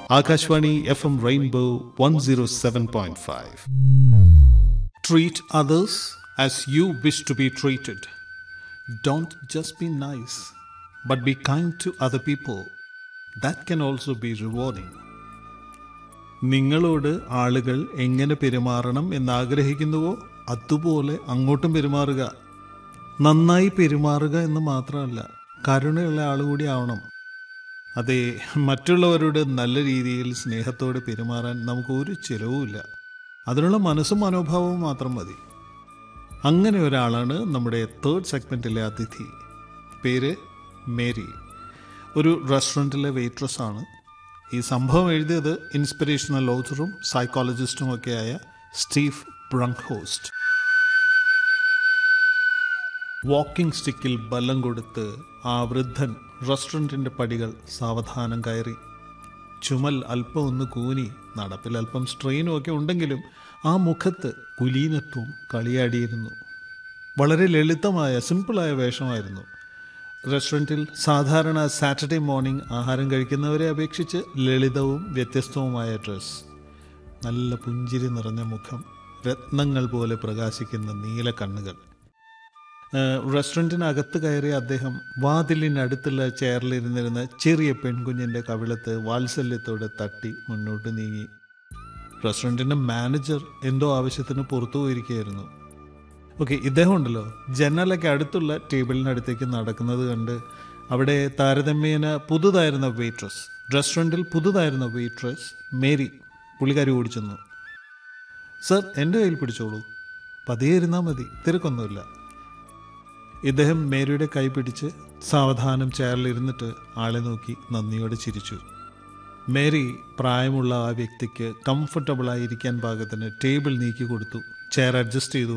Akashvani F M rainbow one zero seven point five treat others as you wish to be treated don't just be nice but be kind to other people that can also be rewarding നിങ്ങളോട് ആളുകൾ എങ്ങനെ പെരുമാറണം എന്നാഗ്രഹിക്കുന്നുവോ അതുപോലെ അങ്ങോട്ടും പെരുമാറുക നന്നായി പെരുമാറുക എന്ന് മാത്രമല്ല കരുണയുള്ള ആൾ കൂടി ആവണം അതെ മറ്റുള്ളവരോട് നല്ല രീതിയിൽ സ്നേഹത്തോടെ പെരുമാറാൻ നമുക്ക് ഒരു ചിലവുമില്ല അതിനുള്ള മനസ്സും മനോഭാവവും മാത്രം മതി അങ്ങനെ ഒരാളാണ് നമ്മുടെ തേർഡ് സെഗ്മെൻറ്റിലെ അതിഥി പേര് മേരി ഒരു റെസ്റ്റോറൻറ്റിലെ വെയിട്രസ് ആണ് ഈ സംഭവം എഴുതിയത് ഇൻസ്പിറേഷണൽ ഓഥറും സൈക്കോളജിസ്റ്റും ഒക്കെയായ സ്റ്റീവ് ബ്രങ്ക്ഹോസ്റ്റ് വാക്കിംഗ് സ്റ്റിക്കിൽ ബലം കൊടുത്ത് ആ വൃദ്ധൻ റെസ്റ്റോറൻറ്റിൻ്റെ പടികൾ സാവധാനം കയറി ചുമൽ അല്പം ഒന്ന് കൂനി നടപ്പിൽ അല്പം സ്ട്രെയിനും ഒക്കെ ഉണ്ടെങ്കിലും ആ മുഖത്ത് കുലീനത്വം കളിയാടിയിരുന്നു വളരെ ലളിതമായ സിമ്പിളായ വേഷമായിരുന്നു റെസ്റ്റോറൻറ്റിൽ സാധാരണ സാറ്റർഡേ മോർണിംഗ് ആഹാരം കഴിക്കുന്നവരെ അപേക്ഷിച്ച് ലളിതവും വ്യത്യസ്തവുമായ ഡ്രസ്സ് നല്ല പുഞ്ചിരി നിറഞ്ഞ മുഖം രത്നങ്ങൾ പോലെ പ്രകാശിക്കുന്ന നീല കണ്ണുകൾ റെസ്റ്റോറൻറ്റിനകത്ത് കയറിയ അദ്ദേഹം വാതിലിനടുത്തുള്ള ചെയറിലിരുന്നിരുന്ന ചെറിയ പെൺകുഞ്ഞിൻ്റെ കവിളത്ത് വാത്സല്യത്തോടെ തട്ടി മുന്നോട്ട് നീങ്ങി റെസ്റ്റോറൻറ്റിൻ്റെ മാനേജർ എന്തോ ആവശ്യത്തിന് പുറത്തു പോയിരിക്കുകയായിരുന്നു ഓക്കെ ഇദ്ദേഹം ഉണ്ടല്ലോ ജനലൊക്കെ അടുത്തുള്ള ടേബിളിനടുത്തേക്ക് നടക്കുന്നത് കണ്ട് അവിടെ താരതമ്യേന പുതുതായിരുന്ന വെയിട്രസ് റെസ്റ്റോറൻറ്റിൽ പുതുതായിരുന്ന വെയിട്രസ് മേരി പുള്ളിക്കാരി ഓടിച്ചെന്നു സർ എൻ്റെ കയ്യിൽ പിടിച്ചോളൂ പതിയെ ഇരുന്നാൽ മതി തിരക്കൊന്നുമില്ല ഇദ്ദേഹം മേരിയുടെ കൈ പിടിച്ച് സാവധാനം ചെയറിലിരുന്നിട്ട് ആളെ നോക്കി നന്ദിയോടെ ചിരിച്ചു മേരി പ്രായമുള്ള ആ വ്യക്തിക്ക് കംഫർട്ടബിളായിരിക്കാൻ പാകത്തിന് ടേബിൾ നീക്കി കൊടുത്തു ചെയർ അഡ്ജസ്റ്റ് ചെയ്തു